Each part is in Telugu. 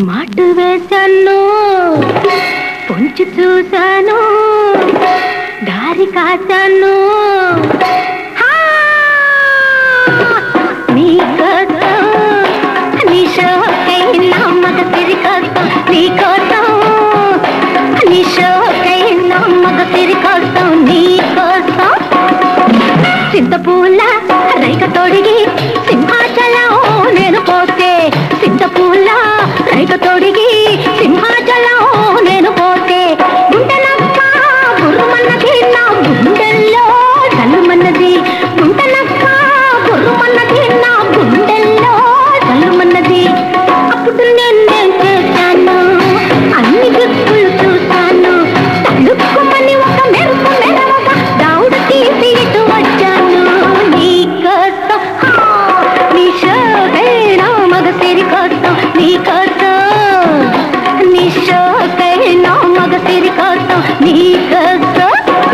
మాటు వేశాను పొంచి చూశాను దారి కాశాను హా! నీ కోసం నీ షోకైనా మగ తిరిగొస్తాం నీ కోసం నీ షోకైనా మగ తిరిగొస్తాం నీ కోసం చింతపూల రైక తొడిగి సింహాచలం నేను పోతే చింతపూల రైక తొడిగి సింహాచలం నేను పోతే గుంటనక్క గుర్రుమన్నది నా గుండెల్లో చల్లుమన్నది గుంటనక్క గుర్రుమన్నది నా గుండెల్లో చల్లుమన్నది అప్పుడు నేనేం చేశాను అన్ని దిక్కులు చూశాను తడుక్కుమని ఒక మెరుపు మెరవగా దౌడు తీసి ఇటు వచ్చాను నీకోసం హా, నీ షోకైనా మగ సిరి కోసం నీకోసం నీ షోకైనా మగ సిరి కోసం నీకోసం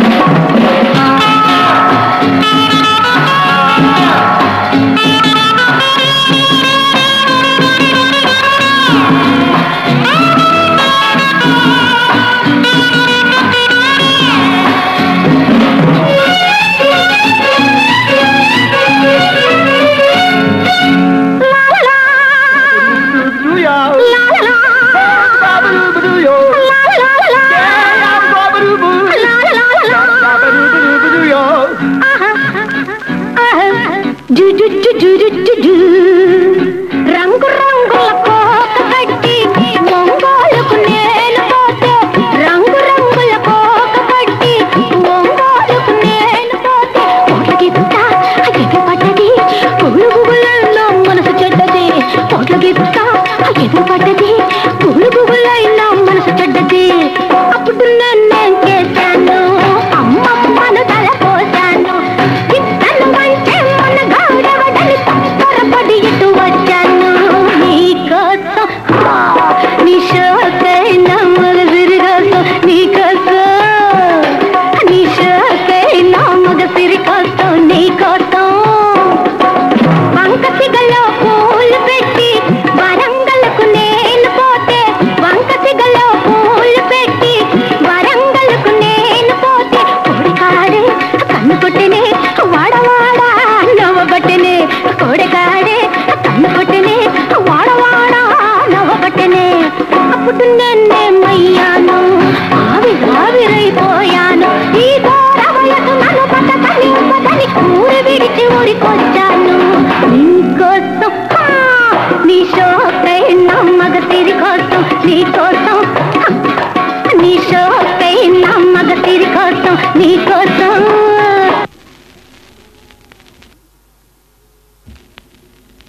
జు జు జు జు జు జు జు. రంగు రంగుల కోక కట్టి ఒంగోలుకు నేను పోతే రంగు రంగుల కోక కట్టి ఒంగోలుకు నేను పోతే కోట్లకి పుట్ట ఎదురు పడ్డది పువ్వులు పువ్వులలో మనసు చెడ్డది కోట్లకి పుట్ట ఎదురు పడ్డది పువ్వులు పువ్వులైనా మనసు చెడ్డది అప్పుడు నన్నేం చేశాను అమ్మమ్మను తల పోశాను ఇద్దరు అంటే మన గౌరవడని తొరపడి ఇటు వచ్చాను నీకోసం ఆ, నీ షోకైనా మగ సిరికోసం నీకోసం నీ షోకైనా మగ సిరికోసం నీకోసం వంక సిగలో పూలు పెట్టి వరంగల్కు నేను పోతే వంక సిగలో పూలు పెట్టి వరంగల్కు నేను పోతే కోడికాడే కన్ను కొట్టినే వాడవాడ నవ్వబట్టనే కోడికాడే కన్ను కొట్టినే వాడవాడ నవ్వబట్టనే అప్పుడు నేనేమయ్యాను ఆవి ఆవిరైపోయాను ఈ ఘోర వయసు నన్ను పట్టదని పదని ఊరి విడిచి ఊరికొచ్చాను నీకోసం హా, నీ షోకైనా మగ తిరిగి కోసం నీకోసం